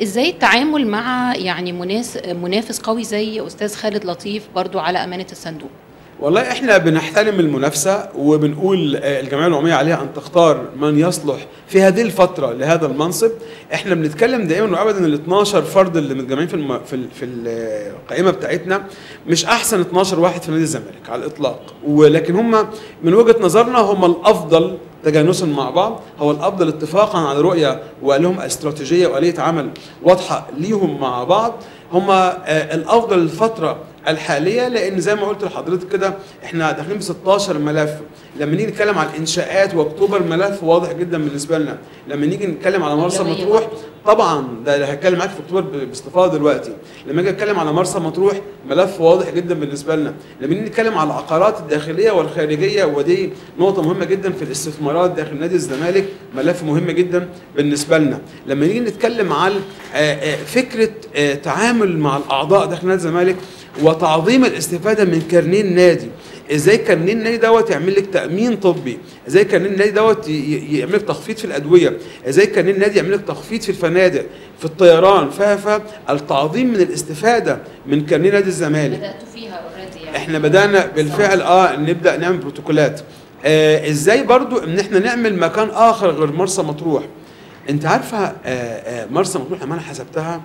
ازاي التعامل مع يعني مناس منافس قوي زي استاذ خالد لطيف برضو على امانه الصندوق والله احنا بنحترم المنافسه وبنقول آه، الجمعيه العموميه عليها ان تختار من يصلح في هذه الفتره لهذا المنصب احنا بنتكلم دائما وابدا ال 12 فرد اللي متجمعين في الم... في ال... في القائمه بتاعتنا مش احسن 12 واحد في نادي الزمالك على الاطلاق ولكن هم من وجهه نظرنا هم الافضل تجانسا مع بعض هو الافضل اتفاقا على رؤيه ولهم استراتيجيه واليه عمل واضحه ليهم مع بعض هم الافضل الفتره الحاليه لان زي ما قلت لحضرتك كده احنا داخلين ب 16 ملف لما نيجي نتكلم عن الانشاءات واكتوبر ملف واضح جدا بالنسبه لنا لما نيجي نتكلم على مرسى أولوية مطروح برضه. طبعا ده اللي هتكلم معاك في اكتوبر ب- باستفاضه دلوقتي لما اجي اتكلم على مرسى مطروح ملف واضح جدا بالنسبه لنا لما نيجي نتكلم على العقارات الداخليه والخارجيه ودي نقطه مهمه جدا في الاستثمارات داخل نادي الزمالك ملف مهم جدا بالنسبه لنا لما نيجي نتكلم على آه، آه، فكره آه، تعامل مع الاعضاء داخل نادي الزمالك وتعظيم الاستفاده من كارنيه النادي ازاي كارنيه النادي دوت يعمل لك تامين طبي ازاي كارنيه النادي دوت ي- ي- يعمل لك تخفيض في الادويه ازاي كارنيه النادي يعمل لك تخفيض في الفنادق في الطيران ف فالتعظيم من الاستفاده من كارنيه نادي الزمالك بداتوا فيها اوريدي يعني احنا بدانا بالفعل اه نبدا نعمل بروتوكولات آه ازاي برضو ان احنا نعمل مكان اخر غير مرسى مطروح انت عارفه آه آه مرسى مطروح لما انا حسبتها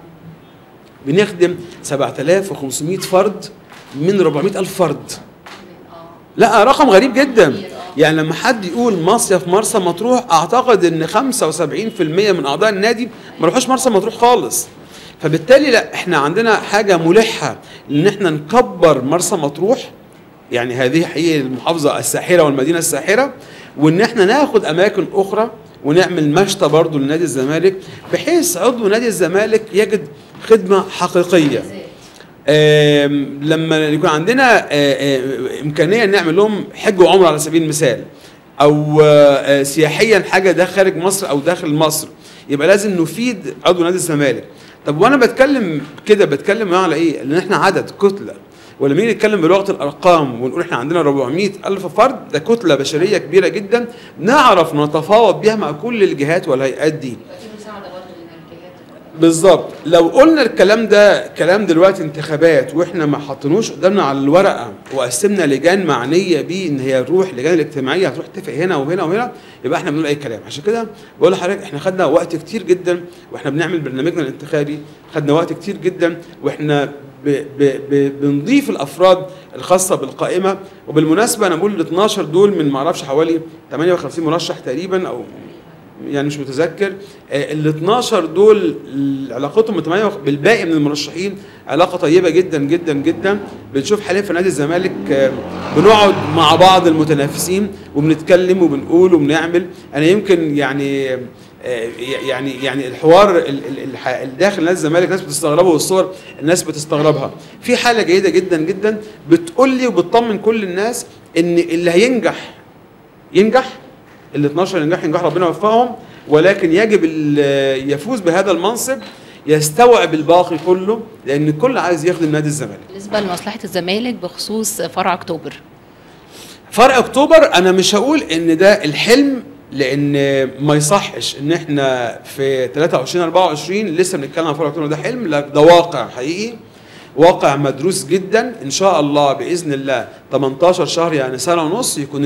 بنخدم 7500 فرد من 400000 فرد اه لا رقم غريب جدا كتير، آه. يعني لما حد يقول مصيف مرسى مطروح اعتقد ان 75% من اعضاء النادي ما راحوش مرسى مطروح خالص فبالتالي لا احنا عندنا حاجه ملحه ان احنا نكبر مرسى مطروح يعني هذه حقيقه المحافظه الساحره والمدينه الساحره وان احنا ناخد اماكن اخرى ونعمل مشتى برضو لنادي الزمالك بحيث عضو نادي الزمالك يجد خدمه حقيقيه آم، لما يكون عندنا آه، آه، امكانيه نعمل لهم حج وعمره على سبيل المثال او آه، آه، سياحيا حاجه ده خارج مصر او داخل مصر يبقى لازم نفيد عضو نادي الزمالك طب وانا بتكلم كده بتكلم على ايه لان احنا عدد كتله ولما نيجي نتكلم بلغه الارقام ونقول احنا عندنا 400 الف فرد ده كتله بشريه كبيره جدا نعرف نتفاوض بيها مع كل الجهات والهيئات دي في مساعده برضه من الجهات بالظبط لو قلنا الكلام ده كلام دلوقتي انتخابات واحنا ما حطينوش قدامنا على الورقه وقسمنا لجان معنيه بيه ان هي تروح لجان الاجتماعيه هتروح تتفق هنا وهنا وهنا يبقى احنا بنقول اي كلام عشان كده بقول لحضرتك احنا خدنا وقت كتير جدا واحنا بنعمل برنامجنا الانتخابي خدنا وقت كتير جدا واحنا ب ب ب بنضيف الافراد الخاصه بالقائمه وبالمناسبه انا بقول ال 12 دول من ما اعرفش حوالي 58 مرشح تقريبا او يعني مش متذكر آه، ال 12 دول علاقتهم بالتمانية- بالباقي من المرشحين علاقه طيبه جدا جدا جدا بنشوف حاليا في نادي الزمالك آه، بنقعد مع بعض المتنافسين وبنتكلم وبنقول وبنعمل انا يمكن يعني آه، يعني يعني الحوار ال- ال- الح- الداخل نادي الزمالك الناس بتستغربه والصور الناس بتستغربها في حاله جيده جدا جدا بتقول لي وبتطمن كل الناس ان اللي هينجح ينجح ال 12 ينجح ينجح ربنا يوفقهم ولكن يجب ال- يفوز بهذا المنصب يستوعب الباقي كله لان الكل عايز يخدم نادي الزمالك بالنسبه لمصلحه الزمالك بخصوص فرع اكتوبر فرق اكتوبر انا مش هقول ان ده الحلم لان ما يصحش ان احنا في 23 24 لسه بنتكلم عن فرق اكتوبر ده حلم لا ده واقع حقيقي واقع مدروس جدا ان شاء الله باذن الله 18 شهر يعني سنه ونص يكون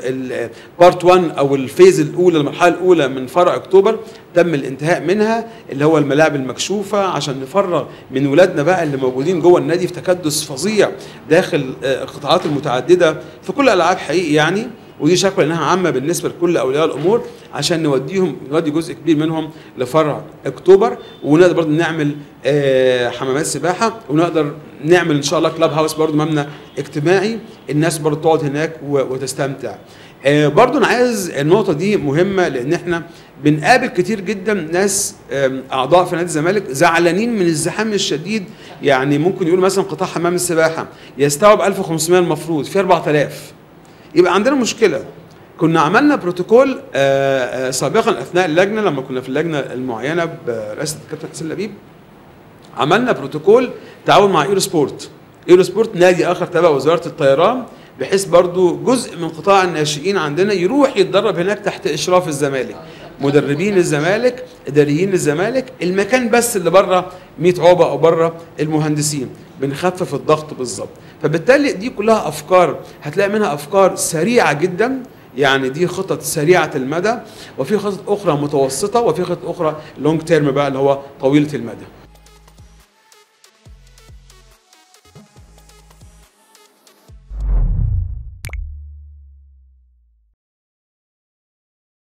البارت 1 او الفيز الاولى المرحله الاولى من فرع اكتوبر تم الانتهاء منها اللي هو الملاعب المكشوفه عشان نفرغ من ولادنا بقى اللي موجودين جوه النادي في تكدس فظيع داخل آه، القطاعات المتعدده في كل الالعاب حقيقي يعني ودي شكوى انها عامه بالنسبه لكل اولياء الامور عشان نوديهم نودي جزء كبير منهم لفرع اكتوبر ونقدر برضه نعمل آه، حمامات سباحه ونقدر نعمل ان شاء الله كلاب هاوس برضه مبنى اجتماعي الناس برضه تقعد هناك و- وتستمتع آه، برضه انا عايز النقطه دي مهمه لان احنا بنقابل كتير جدا ناس آم، اعضاء في نادي الزمالك زعلانين من الزحام الشديد يعني ممكن يقولوا مثلا قطاع حمام السباحه يستوعب 1500 المفروض في 4000 يبقى عندنا مشكله كنا عملنا بروتوكول آه، آه، سابقا اثناء اللجنه لما كنا في اللجنه المعينه برئاسه الكابتن حسين لبيب عملنا بروتوكول تعاون مع ايرو سبورت ايرو سبورت نادي اخر تبع وزاره الطيران بحيث برضو جزء من قطاع الناشئين عندنا يروح يتدرب هناك تحت اشراف الزمالك مدربين الزمالك اداريين الزمالك المكان بس اللي بره 100 عقبه او بره المهندسين بنخفف الضغط بالظبط فبالتالي دي كلها افكار هتلاقي منها افكار سريعه جدا يعني دي خطط سريعه المدى وفي خطط اخرى متوسطه وفي خطط اخرى لونج تيرم بقى اللي هو طويله المدى